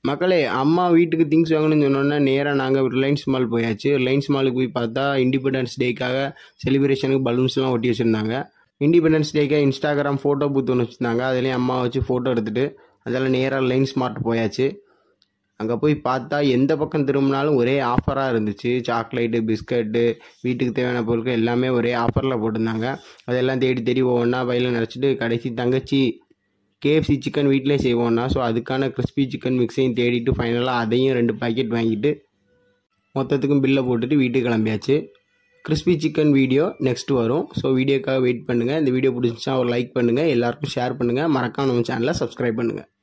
மக்களே அம்மா வீட்டுக்கு திங்ஸ் வாங்கணும்னு சொன்னோன்னே நேராக நாங்கள் ரிலையன்ஸ் மால் போயாச்சு ரிலையன்ஸ் மாலுக்கு போய் பார்த்தா இண்டிபெண்டன்ஸ் டேக்காக செலிப்ரேஷனுக்கு பலூன்ஸ்லாம் ஒட்டி வச்சுருந்தாங்க இண்டிபெண்டன்ஸ் டேக்காக இன்ஸ்டாகிராம் ஃபோட்டோ பூத் ஒன்று வச்சுருந்தாங்க அதுலேயும் அம்மா வச்சு ஃபோட்டோ எடுத்துகிட்டு அதெல்லாம் நேராக ரிலையன்ஸ் மார்ட் போயாச்சு அங்கே போய் பார்த்தா எந்த பக்கம் திரும்பினாலும் ஒரே ஆஃபராக இருந்துச்சு சாக்லேட்டு பிஸ்கட்டு வீட்டுக்கு தேவையான பொருட்கள் எல்லாமே ஒரே ஆஃபரில் போட்டிருந்தாங்க அதெல்லாம் தேடி தேடி ஒவ்வொன்றா பையில் நினச்சிட்டு கடைசி தங்கச்சி கேஎஃப்சி சிக்கன் வீட்டிலே செய்வோம்னா ஸோ அதுக்கான கிறிஸ்பி சிக்கன் மிக்ஸையும் தேடிட்டு ஃபைனலாக அதையும் ரெண்டு பாக்கெட் வாங்கிட்டு மொத்தத்துக்கும் பில்லை போட்டுட்டு வீட்டுக்கு கிளம்பியாச்சு கிறிஸ்பி சிக்கன் வீடியோ நெக்ஸ்ட் வரும் ஸோ வீடியோக்காக வெயிட் பண்ணுங்கள் இந்த வீடியோ பிடிச்சிச்சா ஒரு லைக் பண்ணுங்கள் எல்லாருக்கும் ஷேர் பண்ணுங்கள் மறக்காம நம்ம சேனலை சப்ஸ்கிரைப் பண்ணுங்கள்